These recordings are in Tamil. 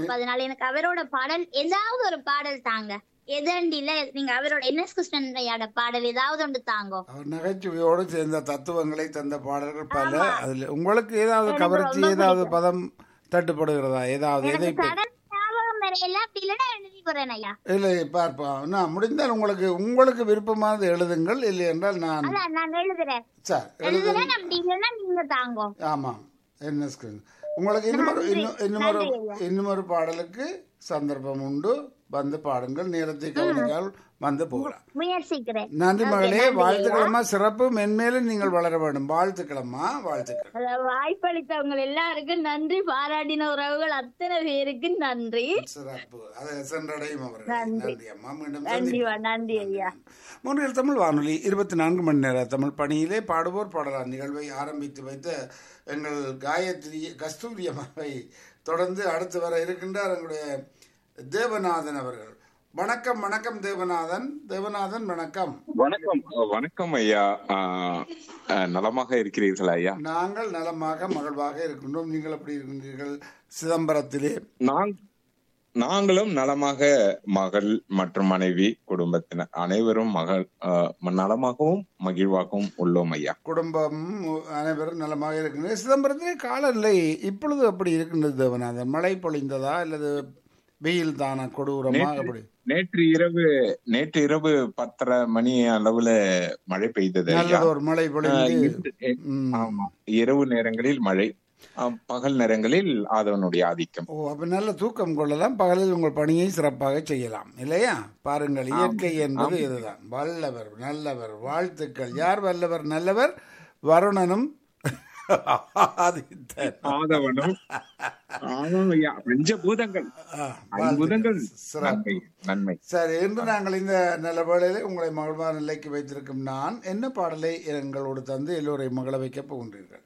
அப்ப அதனால எனக்கு அவரோட பாடல் ஏதாவது ஒரு பாடல் தாங்க எதண்டில நீங்க அவரோட என்எஸ் கிருஷ்ணன் பாடல் ஏதாவது ஒன்று தாங்கோ அவர் நகைச்சுவையோடு சேர்ந்த தத்துவங்களை தந்த பாடல்கள் பல அதுல உங்களுக்கு ஏதாவது எனக்கு கவர்ச்சி ரொம்ப ஏதாவது பதம் தட்டுப்படுகிறதா ஏதாவது எதை எனக்கு சடன் ஞாபகம் வரையில அப்படி இல்லைன்னா எழுதி போறேன் ஐயா இல்லை பார்ப்போம் நான் முடிந்தால் உங்களுக்கு உங்களுக்கு விருப்பமானது எழுதுங்கள் இல்லை என்றால் நான் அதான் நான் எழுதுறேன் சார் எழுது எழுதுறேன் அப்படி இல்லைன்னா நீங்க தாங்கோ ஆமாம் என்ன ஸ்கிரீன் உங்களுக்கு இன்னும் ஒரு இன்னும் இன்னும் ஒரு நன்றி ஐயா. இன்னும் ஒரு பாடலுக்கு சந்தர்ப்பம் உண்டு வந்து பாடுங்கள் நேரத்தை கவனிக்கால் வந்து போகலாம் முயற்சிக்கிறேன் நன்றி Okay, மகளே நன்றி வாழ்த்துக்களம்மா சிறப்பு மென்மேலும் நீங்கள் வளர வேண்டும் வாழ்த்துக்களம்மா வாழ்த்துக்கள் அதாவது வாய்ப்பளித்தவங்க எல்லாருக்கும் நன்றி பாராட்டின உறவுகள் அத்தனை பேருக்கு நன்றி சிறப்பு அதை சென்றடையும் அவர்கள் நன்றி. நன்றி அம்மா மீண்டும் நன்றி சந்திப்போம். வா, நன்றி ஐயா மூன்றில் தமிழ் வானொலி இருபத்தி நான்கு மணி நேர தமிழ் பணியிலே பாடுவோர் பாடலாம் நிகழ்வை ஆரம்பித்து வைத்த எங்கள் காயத்ரி கஸ்தூரி அம்மாவை தொடர்ந்து அடுத்து வர இருக்கின்றார் எங்களுடைய தேவநாதன் அவர்கள் வணக்கம் வணக்கம் தேவநாதன் தேவநாதன் வணக்கம் வணக்கம் வணக்கம் ஐயா ஆஹ், ஆஹ், நலமாக இருக்கிறீர்களா ஐயா நாங்கள் நலமாக மகிழ்வாக இருக்கின்றோம் நீங்கள் எப்படி இருக்கின்றீர்கள் சிதம்பரத்திலே நாங் நாங்களும் நலமாக மகள் மற்றும் மனைவி குடும்பத்தினர் அனைவரும் மகள் ஆஹ், நலமாகவும் மகிழ்வாகவும் உள்ளோம் ஐயா குடும்பம் அனைவரும் நலமாக இருக்கின்றனர் சிதம்பரத்திலே காலநிலை இப்பொழுது அப்படி இருக்கின்றது தேவநாதன் மழை பொழிந்ததா அல்லது வெயில் தானா கொடூரமா அப்படி நேற்று இரவு நேற்று இரவு பத்தரை மணி அளவுல மழை பெய்தது ஐயா நல்லது ஒரு மழை ஆஹ், பொழிந்து இன்று- எ- ம். ஆமா இரவு நேரங்களில் மழை ஆஹ், பகல் நேரங்களில் அதனுடைய ஆதிக்கம் ஓ அப்ப நல்ல தூக்கம் கொள்ளலாம் பகலில் உங்கள் பணியை சிறப்பாக செய்யலாம் இல்லையா பாருங்கள் இயற்கை என்பது இதுதான் வல்லவர் நல்லவர் வாழ்த்துக்கள் யார் வல்லவர் நல்லவர் வருணனும் ஆதித்தன் ஆதவனும் ஆமாம் ஐயா பஞ்சபூதங்கள் ஆ, ஐம்பூதங்கள் சிறப்பு நன்மை நன்மை சரி இன்று நாங்கள் இந்த நல்ல வேளையிலே உங்களை மகிழ்வான நிலைக்கு வைத்திருக்கும் நான் என்ன பாடலை எங்களோடு தந்து எல்லோரையும் மகள வைக்கப் போகின்றீர்கள்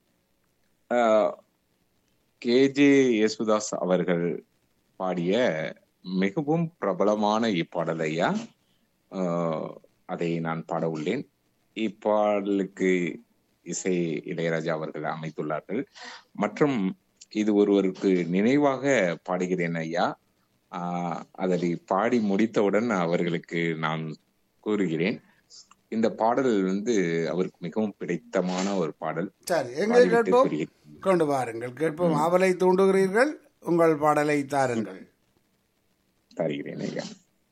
கேஜே யேசுதாஸ் அவர்கள் பாடிய மிகவும் பிரபலமான இப்பாடல் ஐயா ஆஹ், அதை நான் பாட உள்ளேன் இப்பாடலுக்கு இசை இளையராஜா அவர்கள் அமைத்துள்ளார்கள் மற்றும் இது ஒருவருக்கு நினைவாக பாடுகிறேன் ஐயா ஆஹ், அதை பாடி முடித்தவுடன் அவர்களுக்கு நான் கூறுகிறேன் இந்த பாடல் வந்து அவருக்கு மிகவும் பிடித்தமான ஒரு பாடல் சரி எங்கே பாடிவிட்டு கேட்போம் கூறுகிறேன். கொண்டு வாருங்கள் கேட்போம் ஆவலை தூண்டுகிறீர்கள் உங்கள் பாடலை தாருங்கள் தருகிறேன் ஐயா